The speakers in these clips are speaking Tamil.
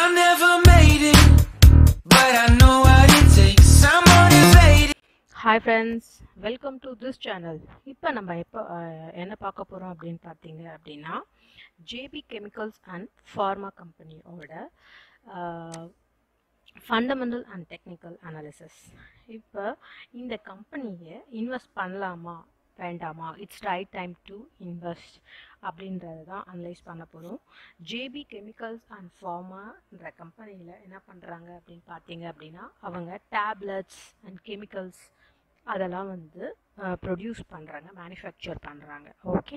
I never made it, but I know what it takes. I'm motivated. Hi friends welcome to this channel இப்போ நம்ம எப்போ என்ன பார்க்க போகிறோம் அப்படின்னு பார்த்தீங்க அப்படின்னா ஜேபி கெமிக்கல்ஸ் அண்ட் ஃபார்மா கம்பெனியோட ஃபண்டமெண்டல் அண்ட் டெக்னிக்கல் அனாலிசிஸ் இப்போ இந்த கம்பெனியை இன்வெஸ்ட் பண்ணலாமா வேண்டாமா it's right time to invest அப்படின்றத தான் அனலைஸ் பண்ண போகிறோம் ஜேபி கெமிக்கல்ஸ் அண்ட் ஃபார்மான்ற கம்பெனியில் என்ன பண்ணுறாங்க அப்படின்னு பார்த்தீங்க அப்படின்னா அவங்க டேப்லெட்ஸ் அண்ட் கெமிக்கல்ஸ் அதெல்லாம் வந்து ப்ரொடியூஸ் பண்ணுறாங்க மேனுஃபேக்சர் பண்ணுறாங்க ஓகே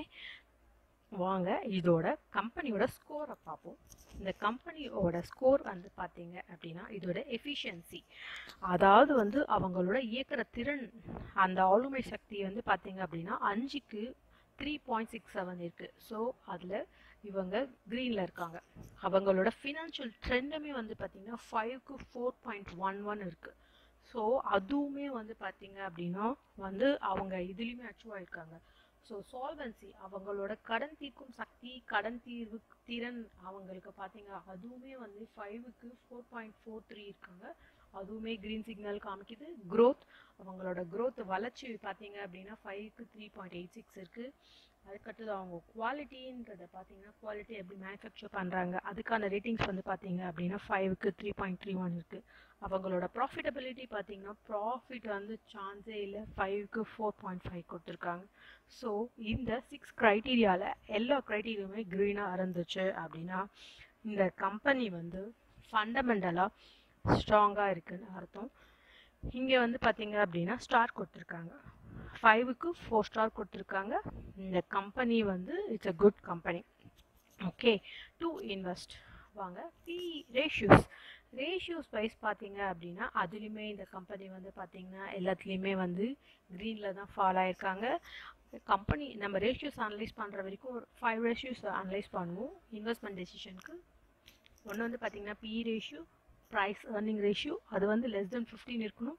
வாங்க இதோட கம்பெனியோட ஸ்கோரை பார்ப்போம் இந்த கம்பெனியோட ஸ்கோர் வந்து பார்த்தீங்க அப்படின்னா இதோட எஃபிஷியன்சி அதாவது வந்து அவங்களோட இயக்கிற திறன் அந்த ஆளுமை சக்தி வந்து பார்த்தீங்க அப்படின்னா அஞ்சுக்கு த்ரீ பாயிண்ட் சிக்ஸ் செவன் இருக்குது ஸோ அதில் இவங்க க்ரீனில் இருக்காங்க அவங்களோட ஃபினான்ஷியல் ட்ரெண்டுமே வந்து பார்த்தீங்கன்னா ஃபைவ்க்கு ஃபோர் பாயிண்ட் ஒன் ஒன் இருக்குது ஸோ அதுவுமே வந்து பார்த்தீங்க அப்படின்னா வந்து அவங்க இதுலேயுமே அச்சீவ் ஆயிருக்காங்க ஸோ சால்வன்சி அவங்களோட கடன் தீர்க்கும் சக்தி கடன் தீர்வு திறன் அவங்களுக்கு பார்த்தீங்க அதுவுமே வந்து ஃபைவுக்கு ஃபோர் பாயிண்ட் ஃபோர் த்ரீ இருக்காங்க அதுவுமே க்ரீன் சிக்னல் காமிக்குது க்ரோத் அவங்களோட க்ரோத் வளர்ச்சி பார்த்தீங்க அப்படின்னா ஃபைவ்க்கு த்ரீ பாயிண்ட் எயிட் சிக்ஸ் இருக்குது அதுக்கடுத்தது அவங்க குவாலிட்டின்றதை பார்த்தீங்கன்னா குவாலிட்டி எப்படி மேனுஃபேக்சர் பண்ணுறாங்க அதுக்கான ரேட்டிங்ஸ் வந்து பார்த்தீங்க அப்படின்னா ஃபைவுக்கு த்ரீ பாயிண்ட் த்ரீ ஒன் இருக்குது அவங்களோட ப்ராஃபிட்டபிலிட்டி பார்த்தீங்கன்னா ப்ராஃபிட் வந்து சான்ஸே இல்லை ஃபைவ்க்கு ஃபோர் பாயிண்ட் ஃபைவ் கொடுத்துருக்காங்க ஸோ இந்த சிக்ஸ் க்ரைட்டீரியாவில் எல்லா க்ரைட்டீரியாவுமே க்ரீனாக இருந்துச்சு அப்படின்னா இந்த கம்பெனி வந்து ஃபண்டமெண்டலாக ஸ்ட்ராங்காக இருக்குன்னு அர்த்தம் இங்கே வந்து பார்த்தீங்க அப்படின்னா ஸ்டார் கொடுத்துருக்காங்க ஃபைவுக்கு ஃபோர் ஸ்டார் கொடுத்துருக்காங்க இந்த கம்பெனி வந்து it's a good company okay to invest வாங்க பி ரேஷியோஸ் ரேஷியோஸ் வைஸ் பார்த்தீங்க அப்படின்னா அதுலேயுமே இந்த கம்பெனி வந்து பார்த்தீங்கன்னா எல்லாத்துலேயுமே வந்து க்ரீனில் தான் ஃபாலோ ஆயிருக்காங்க கம்பெனி நம்ம ரேஷியோஸ் அனலைஸ் பண்ணுற வரைக்கும் ஒரு ஃபைவ் ரேஷியோஸ் அனலைஸ் பண்ணுவோம் இன்வெஸ்ட்மெண்ட் டெசிஷனுக்கு ஒன்று வந்து பார்த்தீங்கன்னா P ratio price earning ratio அது வந்து லெஸ் தென் ஃபிஃப்டீன் இருக்கணும்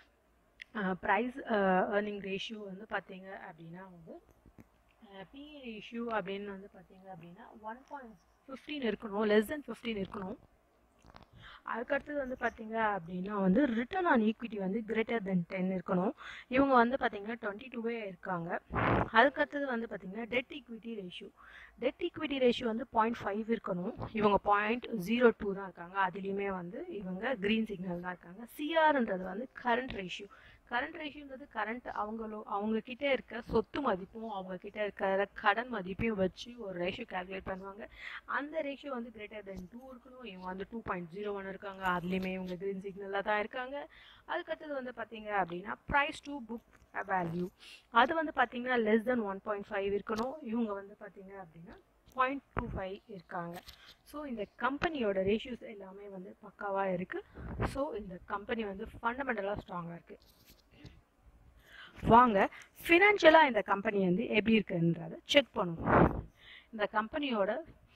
ப்ரைஸ் ஏர்னிங் ரேஷியோ வந்து பார்த்தீங்க அப்படின்னா வந்து பி ரேஷியோ அப்படின்னு வந்து பார்த்தீங்க அப்படின்னா ஒன் பாயிண்ட் ஃபிஃப்டீன் இருக்கணும் லெஸ் தென் ஃபிஃப்டீன் இருக்கணும் அதுக்கடுத்தது வந்து பார்த்தீங்க அப்படின்னா வந்து ரிட்டர்ன் ஆன் ஈக்விட்டி வந்து கிரேட்டர் தென் டென் இருக்கணும் இவங்க வந்து பார்த்தீங்கன்னா டுவெண்ட்டி டூவே இருக்காங்க அதுக்கடுத்தது வந்து பார்த்தீங்கன்னா debt equity ratio debt equity ratio வந்து பாயிண்ட் ஃபைவ் இருக்கணும் இவங்க பாயிண்ட் ஜீரோ டூ தான் இருக்காங்க அதுலேயுமே வந்து இவங்க க்ரீன் சிக்னல் தான் இருக்காங்க சிஆர்ன்றது வந்து கரண்ட் ரேஷியோ கரண்ட் ரேஷியோன்றது கரண்ட் அவங்களோ அவங்க கிட்ட இருக்க சொத்து மதிப்பும் அவங்க கிட்ட இருக்கிற கடன் மதிப்பையும் வச்சு ஒரு ரேஷியோ கால்குலேட் பண்ணுவாங்க அந்த ரேஷியோ வந்து கிரேட்டர் தென் டூ இருக்கணும் இவங்க வந்து டூ பாயிண்ட் ஜீரோ ஒன் இருக்காங்க அதுலேயுமே இவங்க க்ரீன் சிக்னலில் தான் இருக்காங்க அதுக்கடுத்தது வந்து பார்த்தீங்க அப்படின்னா ப்ரைஸ் டு புக் வேல்யூ அது வந்து பார்த்தீங்கன்னா less than one point five இருக்கணும் இவங்க வந்து பார்த்தீங்க அப்படின்னா பாயிண்ட் டூ ஃபைவ் இருக்காங்க ஸோ இந்த கம்பெனியோட ரேஷியோஸ் எல்லாமே வந்து பக்காவாக இருக்குது ஸோ இந்த கம்பெனி வந்து ஃபண்டமெண்டலாக ஸ்ட்ராங்காக இருக்குது வாங்க ஃபினான்ஷியலாக இந்த கம்பெனி வந்து எப்படி இருக்குன்றதை செக் பண்ணுவோம் இந்த கம்பெனியோட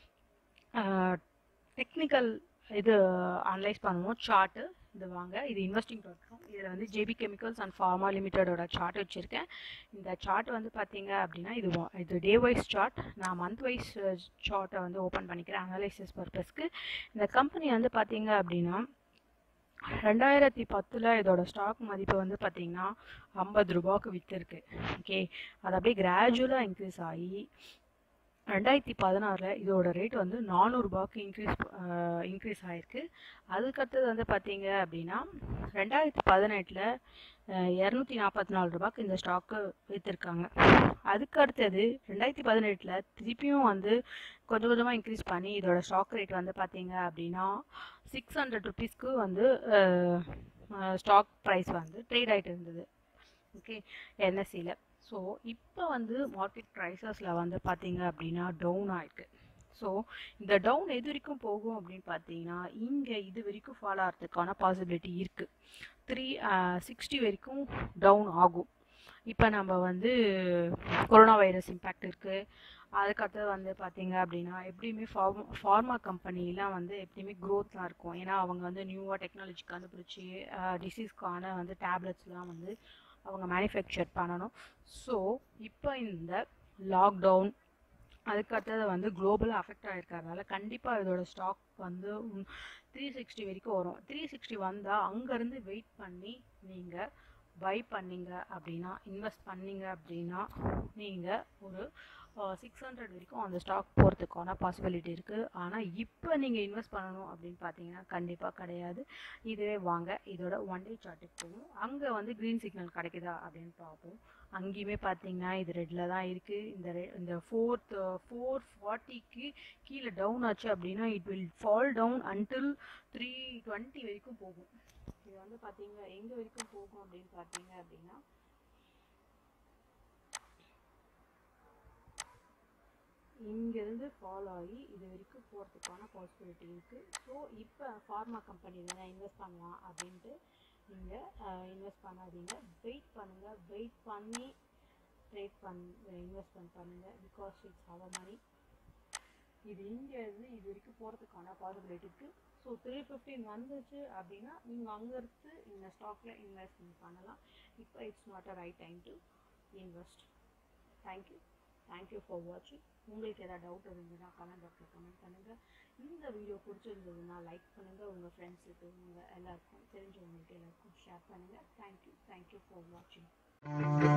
டெக்னிக்கல் இது அனலைஸ் பண்ணுவோம் சார்ட்டு இது வாங்க இது இன்வெஸ்டிங் டாட் காம் இதில் வந்து ஜேபி கெமிக்கல்ஸ் அண்ட் ஃபார்மா லிமிட்டடோட சார்ட் வச்சுருக்கேன் இந்த சார்ட் வந்து பார்த்தீங்க அப்படின்னா இது இது டே வைஸ் சார்ட் நான் மந்த் வைஸ் சார்ட்டை வந்து ஓப்பன் பண்ணிக்கிறேன் அனலைசிஸ் பர்பஸ்க்கு இந்த கம்பெனி வந்து பார்த்தீங்க அப்படின்னா ரெண்டாயிரத்தி பத்தில் இதோட ஸ்டாக் மதிப்பு வந்து பார்த்தீங்கன்னா ஐம்பது ரூபாய்க்கு விற்றுருக்கு ஓகே அது அப்படியே கிராஜுவலாக இன்க்ரீஸ் ஆகி ரெண்டாயிரத்தி பதினாறில் இதோட ரேட் வந்து நானூறுரூபாய்க்கு இன்க்ரீஸ் இன்க்ரீஸ் ஆகிருக்கு அதுக்கடுத்தது வந்து பார்த்தீங்க அப்படின்னா ரெண்டாயிரத்தி பதினெட்டில் இரநூத்தி நாற்பத்தி நாலு ரூபாய்க்கு இந்த ஸ்டாக்கு விற்றுருக்காங்க அதுக்கு அடுத்தது ரெண்டாயிரத்தி பதினெட்டில் திருப்பியும் வந்து கொஞ்சம் கொஞ்சமாக இன்க்ரீஸ் பண்ணி இதோட ஸ்டாக் ரேட் வந்து பார்த்தீங்க அப்படின்னா சிக்ஸ் ஹண்ட்ரட் ருபீஸ்க்கு வந்து ஸ்டாக் ப்ரைஸ் வந்து ட்ரேட் ஆகிட்டு இருந்தது ஓகே என்எஸ்சியில் ஸோ இப்போ வந்து மார்க்கெட் ப்ரைஸஸில் வந்து பார்த்தீங்க அப்படின்னா டவுன் ஆயிருக்கு ஸோ இந்த டவுன் எது வரைக்கும் போகும் அப்படின்னு பார்த்தீங்கன்னா இங்கே இது வரைக்கும் ஃபாலோ ஆகிறதுக்கான பாசிபிலிட்டி இருக்குது த்ரீ சிக்ஸ்டி வரைக்கும் டவுன் ஆகும் இப்போ நம்ம வந்து கொரோனா வைரஸ் இம்பேக்ட் இருக்குது அதுக்கடுத்தது வந்து பார்த்தீங்க அப்படின்னா எப்படியுமே ஃபார்ம் ஃபார்மா கம்பெனிலாம் வந்து எப்படியுமே க்ரோத்லாம் இருக்கும் ஏன்னா அவங்க வந்து நியூவாக டெக்னாலஜி கண்டுபிடிச்சி டிசீஸ்க்கான வந்து டேப்லெட்ஸ்லாம் வந்து அவங்க மேனுஃபேக்சர் பண்ணணும் ஸோ இப்போ இந்த லாக்டவுன் அதுக்கு அடுத்தது வந்து குளோபலாக அஃபெக்ட் ஆகிருக்கறதுனால கண்டிப்பாக இதோட ஸ்டாக் வந்து த்ரீ சிக்ஸ்டி வரைக்கும் வரும் த்ரீ சிக்ஸ்டி வந்தால் அங்கேருந்து வெயிட் பண்ணி நீங்கள் பை பண்ணீங்க அப்படின்னா இன்வெஸ்ட் பண்ணீங்க அப்படின்னா நீங்கள் ஒரு சிக்ஸ் ஹண்ட்ரட் வரைக்கும் அந்த ஸ்டாக் போகிறதுக்கான பாசிபிலிட்டி இருக்குது ஆனால் இப்போ நீங்கள் இன்வெஸ்ட் பண்ணணும் அப்படின்னு பார்த்தீங்கன்னா கண்டிப்பாக கிடையாது இதுவே வாங்க இதோட ஒன் டே சார்ட்டுக்கு போகும் அங்கே வந்து க்ரீன் சிக்னல் கிடைக்குதா அப்படின்னு பார்ப்போம் அங்கேயுமே பார்த்தீங்கன்னா இது ரெட்டில் தான் இருக்குது இந்த ரெ இந்த ஃபோர்த் ஃபோர் ஃபார்ட்டிக்கு கீழே டவுன் ஆச்சு அப்படின்னா it will fall down until three twenty வரைக்கும் போகும் இது வந்து பார்த்தீங்க எங்கே வரைக்கும் போகும் அப்படின்னு பார்த்தீங்க அப்படின்னா இங்கேருந்து ஃபாலோ ஆகி இது வரைக்கும் போகிறதுக்கான பாசிபிலிட்டி இருக்குது ஸோ இப்போ ஃபார்மா கம்பெனி தானே இன்வெஸ்ட் பண்ணலாம் அப்படின்ட்டு நீங்கள் இன்வெஸ்ட் பண்ணாதீங்க வெயிட் பண்ணுங்கள் வெயிட் பண்ணி ட்ரேட் பண் இன்வெஸ்ட்மெண்ட் பண்ணுங்கள் பிகாஸ் இட்ஸ் அவர் மணி இது இங்கேருந்து இது வரைக்கும் போகிறதுக்கான பாசிபிலிட்டி இருக்குது ஸோ த்ரீ ஃபிஃப்டின் வந்துச்சு அப்படின்னா நீங்கள் அங்கேருந்து இந்த ஸ்டாக்கில் இன்வெஸ்ட்மெண்ட் பண்ணலாம் இப்போ it's not a right time to invest thank you thank you for வாட்சிங் உங்களுக்கு ஏதாவது டவுட் இருந்ததுன்னா கமெண்ட் பாக்ஸில் கமெண்ட் பண்ணுங்கள் இந்த வீடியோ பிடிச்சிருந்ததுன்னா லைக் பண்ணுங்கள் உங்கள் ஃப்ரெண்ட்ஸுக்கு உங்கள் எல்லாருக்கும் தெரிஞ்சவங்களுக்கு எல்லாருக்கும் ஷேர் பண்ணுங்கள் தேங்க்யூ தேங்க்யூ ஃபார் வாட்சிங்